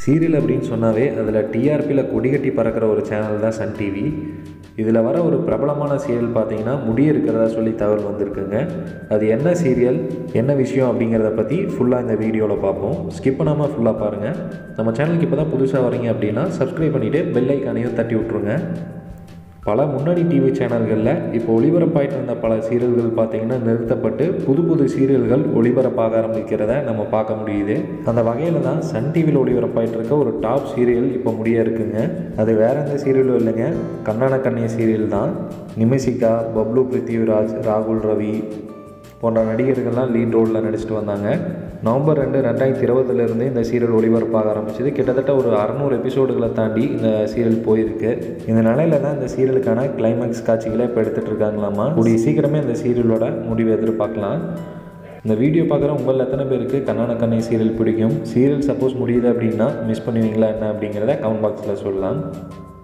serial அப்படின்னு சொன்னாவே அதில் டிஆர்பியில் கொடிகட்டி பறக்கிற ஒரு சேனல் தான் சன் டிவி இதில் வர ஒரு பிரபலமான சீரியல் பார்த்தீங்கன்னா முடி இருக்கிறதா சொல்லி தகவல் வந்திருக்குங்க அது என்ன சீரியல் என்ன விஷயம் அப்படிங்கிறத பற்றி ஃபுல்லாக இந்த வீடியோவில் பார்ப்போம் ஸ்கிப் பண்ணாமல் ஃபுல்லாக பாருங்கள் நம்ம சேனலுக்கு இப்போ தான் புதுசாக வரீங்க அப்படின்னா சப்ஸ்கிரைப் பண்ணிவிட்டு பெல் ஐக்கானையும் தட்டி விட்ருங்க பல முன்னணி டிவி சேனல்களில் இப்போ ஒளிபரப்பாயிட்டு இருந்த பல சீரியல்கள் பார்த்தீங்கன்னா நிறுத்தப்பட்டு புது புது சீரியல்கள் ஒளிபரப்பாக ஆரம்பிக்கிறத நம்ம பார்க்க முடியுது அந்த வகையில் தான் சன் டிவியில் ஒளிபரப்பாயிட்டு இருக்க ஒரு டாப் சீரியல் இப்போ முடிய இருக்குங்க அது வேற எந்த சீரியலும் இல்லைங்க கண்ணான கண்ணே சீரியல் தான் நிமிஷிகா பப்ளு பிருத்திவிராஜ் ராகுல் ரவி போன்ற நடிகர்கள்லாம் லீட் ரோலில் நடிச்சிட்டு வந்தாங்க நவம்பர் ரெண்டு ரெண்டாயிரத்தி இருபதுலேருந்து இந்த சீரியல் ஒளிபரப்பாக ஆரம்பிச்சது கிட்டத்தட்ட ஒரு அறநூறு எபிசோடுகளை தாண்டி இந்த சீரியல் போயிருக்கு இந்த நிலையில தான் இந்த சீரியலுக்கான கிளைமேக்ஸ் காட்சிகளை இப்போ எடுத்துகிட்டு இருக்காங்களாமா கூடிய சீக்கிரமே இந்த சீரியலோட முடிவை எதிர்பார்க்கலாம் இந்த வீடியோ பார்க்குற உங்களில் எத்தனை பேருக்கு கண்ணான கண்ணை சீரியல் பிடிக்கும் சீரியல் சப்போஸ் முடியுது அப்படின்னா மிஸ் பண்ணுவீங்களா என்ன அப்படிங்கிறத கமெண்ட் பாக்ஸில் சொல்லலாம்